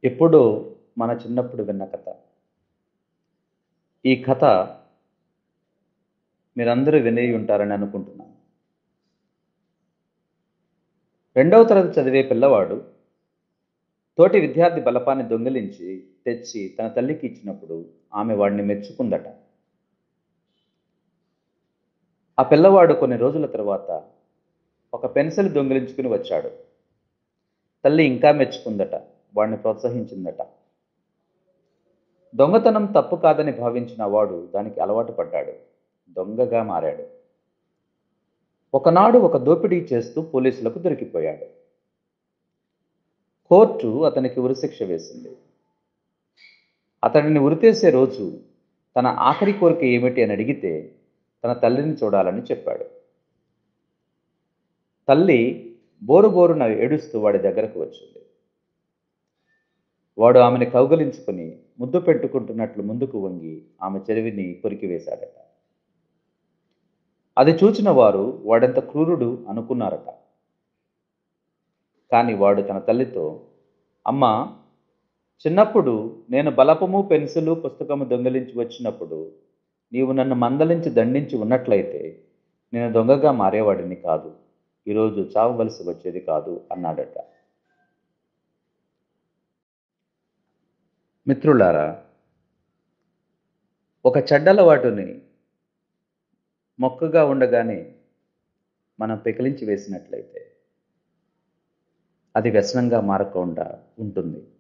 ఎప్పుడో మన చిన్నప్పుడు విన్న కథ ఈ కథ మీరందరూ విని ఉంటారని అనుకుంటున్నాను రెండవ తరగతి చదివే పిల్లవాడు తోటి విద్యార్థి బలపాన్ని దొంగిలించి తెచ్చి తన తల్లికి ఇచ్చినప్పుడు ఆమె వాడిని మెచ్చుకుందట ఆ పిల్లవాడు కొన్ని రోజుల తర్వాత ఒక పెన్సిల్ దొంగిలించుకుని వచ్చాడు తల్లి ఇంకా మెచ్చుకుందట వాడిని ప్రోత్సహించిందట దొంగతనం తప్పు కాదని భావించిన వాడు దానికి అలవాటు పడ్డాడు దొంగగా మారాడు ఒకనాడు ఒక దోపిడీ చేస్తూ పోలీసులకు దొరికిపోయాడు కోర్టు అతనికి ఉరిశిక్ష వేసింది అతడిని ఉరితేసే రోజు తన ఆఖరి కోరిక ఏమిటి అని అడిగితే తన తల్లిని చూడాలని చెప్పాడు తల్లి బోరు బోరున ఏడుస్తూ వాడి దగ్గరకు వచ్చింది వాడు ఆమెని కౌగలించుకుని ముద్దు పెట్టుకుంటున్నట్లు ముందుకు వంగి ఆమె చెరువిని కొరికివేశాడట అది చూచిన వారు వాడెంత క్రూరుడు అనుకున్నారట కానీ వాడు తన తల్లితో అమ్మ చిన్నప్పుడు నేను బలపము పెన్సిలు పుస్తకము దొంగిలించి వచ్చినప్పుడు నీవు నన్ను మందలించి దండించి ఉన్నట్లయితే నేను దొంగగా మారేవాడిని కాదు ఈరోజు చావవలసి వచ్చేది కాదు అన్నాడట మిత్రులారా ఒక చెడ్డలవాటుని మొక్కగా ఉండగానే మనం పెకిలించి వేసినట్లయితే అది వ్యసనంగా మారకుండా ఉంటుంది